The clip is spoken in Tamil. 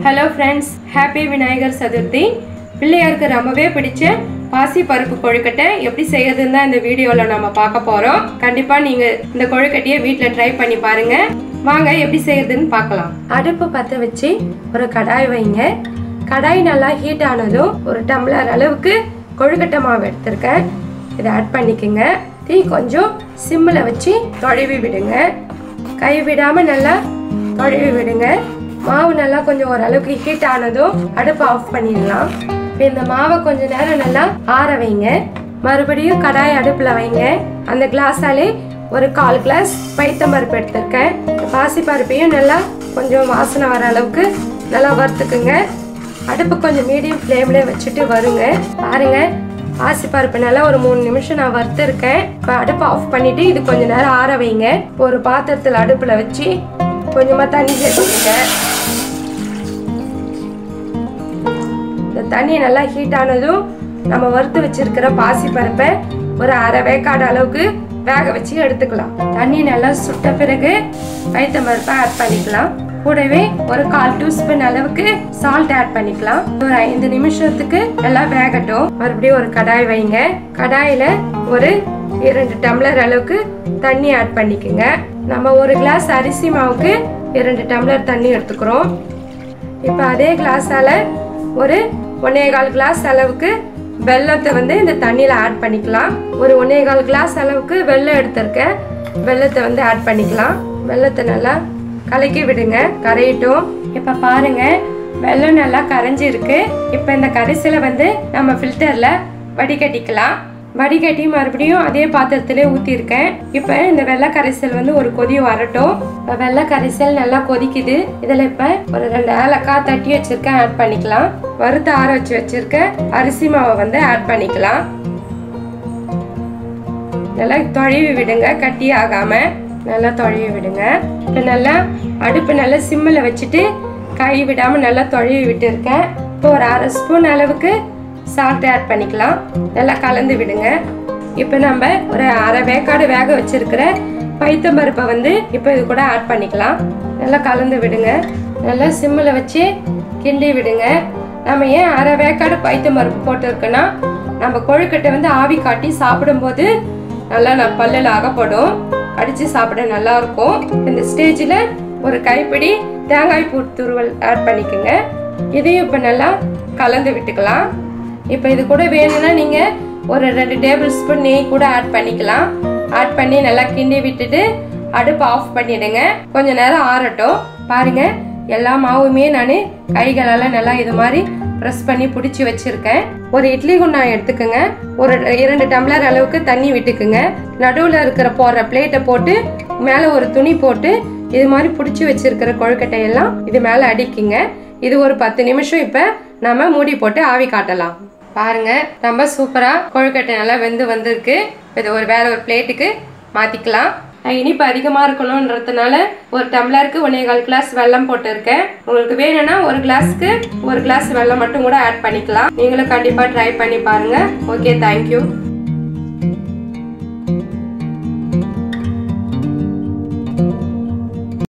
hello friends happy Vinayagar Chathurthi பிள்ளையாருக்கு ரொம்பவே பிடிச்ச பாசி பருப்பு கொழுக்கட்டை எப்படி செய்யறதுன்னு தான் இந்த வீடியோவில் நம்ம பார்க்க போகிறோம் கண்டிப்பாக நீங்கள் இந்த கொழுக்கட்டையை வீட்டில் ட்ரை பண்ணி பாருங்க வாங்க எப்படி செய்யறதுன்னு பார்க்கலாம் அடுப்பு பற்ற வச்சு ஒரு கடாய் வைங்க கடாய் நல்லா ஹீட் ஆனதும் ஒரு டம்ளர் அளவுக்கு கொழுக்கட்டை மாவு எடுத்திருக்கேன் இதை ஆட் பண்ணிக்கோங்க தீ கொஞ்சம் சிம்மில் வச்சு தொழுவி விடுங்க கை விடாமல் நல்லா தொழுவி விடுங்க மாவு நல்லா கொஞ்சம் ஓரளவுக்கு ஹீட் ஆனதும் அடுப்பை ஆஃப் பண்ணிடலாம் இப்போ இந்த மாவை கொஞ்ச நேரம் நல்லா ஆற வைங்க மறுபடியும் கடாய் அடுப்பில் வைங்க அந்த கிளாஸாலே ஒரு கால் கிளாஸ் பைத்தம்பருப்பு எடுத்திருக்கேன் பாசி பருப்பையும் நல்லா கொஞ்சம் வாசனை வர அளவுக்கு நல்லா வறுத்துக்குங்க அடுப்பு கொஞ்சம் மீடியம் ஃப்ளேம்லேயே வச்சுட்டு வருங்க பாருங்க பாசி பருப்பு நல்லா ஒரு மூணு நிமிஷம் நான் வறுத்துருக்கேன் இப்போ அடுப்பு ஆஃப் பண்ணிட்டு இது கொஞ்ச நேரம் ஆற வைங்க ஒரு பாத்திரத்தில் அடுப்பில் வச்சு கொஞ்சமாக தண்ணி சேர்த்துக்கோங்க இந்த தண்ணி நல்லா ஹீட் ஆனதும் நம்ம வறுத்து வச்சிருக்கிற பாசி பருப்பை ஒரு அரை வேக்காடு அளவுக்கு வேக வச்சு எடுத்துக்கலாம் தண்ணி நல்லா சுட்ட பிறகு வைத்த பருப்பை ஆட் பண்ணிக்கலாம் கூடவே ஒரு கால் டீஸ்பூன் அளவுக்கு சால்ட் ஆட் பண்ணிக்கலாம் ஒரு ஐந்து நிமிஷத்துக்கு நல்லா வேகட்டும் மறுபடியும் ஒரு கடாய் வைங்க கடாயில ஒரு இரண்டு டம்ளர் அளவுக்கு தண்ணி ஆட் பண்ணிக்கோங்க நம்ம ஒரு கிளாஸ் அரிசி மாவுக்கு இரண்டு டம்ளர் தண்ணி எடுத்துக்கிறோம் இப்போ அதே கிளாஸால ஒரு ஒன்னே கால் கிளாஸ் அளவுக்கு வெள்ளத்தை வந்து இந்த தண்ணியில் ஆட் பண்ணிக்கலாம் ஒரு ஒன்னே கால் கிளாஸ் அளவுக்கு வெள்ளம் எடுத்திருக்கேன் வெள்ளத்தை வந்து ஆட் பண்ணிக்கலாம் வெள்ளத்தை நல்லா கலக்கி விடுங்க கரையிட்டும் இப்போ பாருங்க வெள்ளம் நல்லா கரைஞ்சிருக்கு இப்போ இந்த கரைசலை வந்து நம்ம ஃபில்டரில் வடிகட்டிக்கலாம் வடிகட்டி மறுபடியும் அதே பாத்திரத்திலே ஊற்றிருக்கேன் இப்போ இந்த வெள்ளை கரைசல் வந்து ஒரு கொதி வரட்டும் இப்போ வெள்ளை கரைசல் நல்லா கொதிக்குது இதில் இப்போ ஒரு ரெண்டு ஏலக்காய் தட்டி வச்சிருக்கேன் ஆட் பண்ணிக்கலாம் வறுத்து ஆற வச்சு வச்சிருக்க அரிசி மாவை வந்து ஆட் பண்ணிக்கலாம் நல்லா தொழுவி விடுங்க கட்டி ஆகாம நல்லா தொழுவி விடுங்க இப்போ நல்லா அடுப்பு நல்லா சிம்மில் வச்சுட்டு கை விடாமல் நல்லா தொழுவி விட்டுருக்கேன் இப்போ ஒரு அரை ஸ்பூன் அளவுக்கு சால்ட் ஆட் பண்ணிக்கலாம் நல்லா கலந்து விடுங்க இப்போ நம்ம ஒரு அரை வேக்காடு வேக வச்சிருக்கிற பைத்தம்பருப்பை வந்து இப்போ இது கூட ஆட் பண்ணிக்கலாம் நல்லா கலந்து விடுங்க நல்லா சிம்மில் வச்சு கிண்டி விடுங்க நம்ம ஏன் அரை வேக்காடு பைத்தம்பருப்பு போட்டிருக்கோன்னா நம்ம கொழுக்கட்டை வந்து ஆவி காட்டி சாப்பிடும்போது நல்லா நான் பல்லில் அகப்படும் அடித்து சாப்பிட நல்லா இருக்கும் இந்த ஸ்டேஜில் ஒரு கைப்பிடி தேங்காய் பூ துருவல் ஆட் பண்ணிக்கோங்க இதையும் இப்போ நல்லா கலந்து விட்டுக்கலாம் இப்போ இது கூட வேணும்னா நீங்கள் ஒரு ரெண்டு டேபிள் ஸ்பூன் நெய் கூட ஆட் பண்ணிக்கலாம் ஆட் பண்ணி நல்லா கிண்டி விட்டுட்டு அடுப்பு ஆஃப் பண்ணிடுங்க கொஞ்ச நேரம் ஆறட்டும் பாருங்க எல்லா மாவுமே நான் கைகளால் நல்லா இது மாதிரி ப்ரெஸ் பண்ணி பிடிச்சி வச்சிருக்கேன் ஒரு இட்லி குண்டான் எடுத்துக்கோங்க ஒரு இரண்டு டம்ளர் அளவுக்கு தண்ணி விட்டுக்குங்க நடுவில் இருக்கிற போடுற பிளேட்டை போட்டு மேலே ஒரு துணி போட்டு இது மாதிரி பிடிச்சி வச்சிருக்கிற கொழுக்கட்டையெல்லாம் இது மேலே அடிக்குங்க இது ஒரு பத்து நிமிஷம் இப்போ நம்ம மூடி போட்டு ஆவி காட்டலாம் பாருங்க ரொம்ப சூப்பரா கொழுக்கட்டை நல்லா வெந்து வந்திருக்கு இது ஒரு வேற ஒரு பிளேட்டுக்கு மாத்திக்கலாம் இனிப்பு அதிகமா இருக்கணும்ன்றதுனால ஒரு டம்ளருக்கு ஒன்னே கால் கிளாஸ் வெல்லம் போட்டிருக்கேன் உங்களுக்கு வேணும்னா ஒரு கிளாஸ்க்கு ஒரு கிளாஸ் வெல்லம் மட்டும் கூட ஆட் பண்ணிக்கலாம் நீங்களும் கண்டிப்பா ட்ரை பண்ணி பாருங்க ஓகே தேங்க்யூ